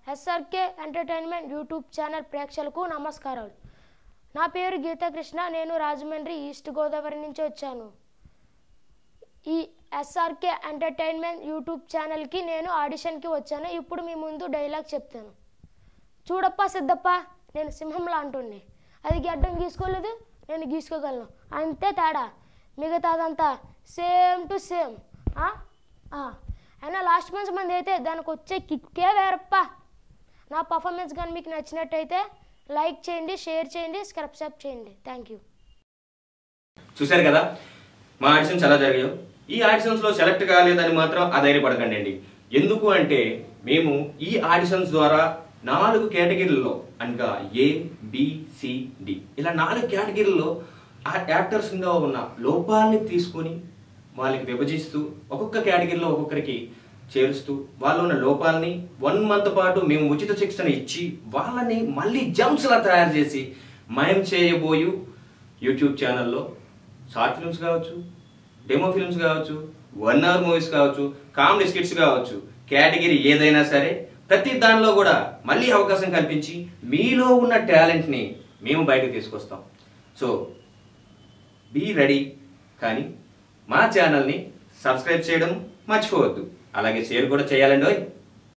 SRK entertainment YouTube channel ప్రేక్షకులకు నమస్కారాలు నా పేరు గీతాకృష్ణ నేను రాజమండ్రి ఈస్ట్ గోదావరి నుంచి వచ్చాను ఈ ఎస్ఆర్కే ఎంటర్టైన్మెంట్ యూట్యూబ్ ఛానల్కి నేను ఆడిషన్కి వచ్చాను ఇప్పుడు మీ ముందు డైలాగ్ చెప్తాను చూడప్ప సిద్ధప్ప నేను సింహంలా అంటుండే అది గడ్డం గీసుకోలేదు నేను గీసుకోగలను అంతే తేడా మిగతాదంతా సేమ్ టు సేమ్ అయినా లాస్ట్ మంత్ మంది అయితే దానికి వచ్చే కిక్కే వేరప్ప నా పర్ఫార్మెన్స్ కానీ మీకు నచ్చినట్టయితే లైక్ చేయండి షేర్ చేయండి సబ్స్క్రైబ్ చేయండి థ్యాంక్ యూ చూశారు కదా మా ఆడిషన్స్ ఎలా జరిగాయో ఈ ఆడిషన్స్ లో సెలెక్ట్ కాలేదని మాత్రం అధైర్యపడకండి అండి ఎందుకు అంటే మేము ఈ ఆడిషన్స్ ద్వారా నాలుగు కేటగిరీల్లో అనగా ఏ బి, సి, డి ఇలా నాలుగు కేటగిరీల్లో ఆ యాక్టర్స్ కింద ఉన్న లోపాలని తీసుకొని వాళ్ళకి విభజిస్తూ ఒక్కొక్క కేటగిరీలో ఒక్కొక్కరికి చేరుస్తూ వాళ్ళు ఉన్న లోపాలని వన్ మంత్ పాటు మేము ఉచిత శిక్షణ ఇచ్చి వాళ్ళని మళ్ళీ జంప్స్ లా తయారు చేసి మేము చేయబోయు యూట్యూబ్ ఛానల్లో షార్ట్ ఫిల్మ్స్ కావచ్చు డెమో ఫిల్మ్స్ కావచ్చు వన్ అవర్ మూవీస్ కావచ్చు కామెడీ స్కిట్స్ కావచ్చు కేటగిరీ ఏదైనా సరే ప్రతి దానిలో కూడా మళ్ళీ అవకాశం కల్పించి మీలో ఉన్న టాలెంట్ని మేము బయటకు తీసుకొస్తాం సో బీ రెడీ కానీ మా ఛానల్ని సబ్స్క్రైబ్ చేయడం మర్చిపోవద్దు అలాగే షేర్ కూడా చేయాలండి ఓయ్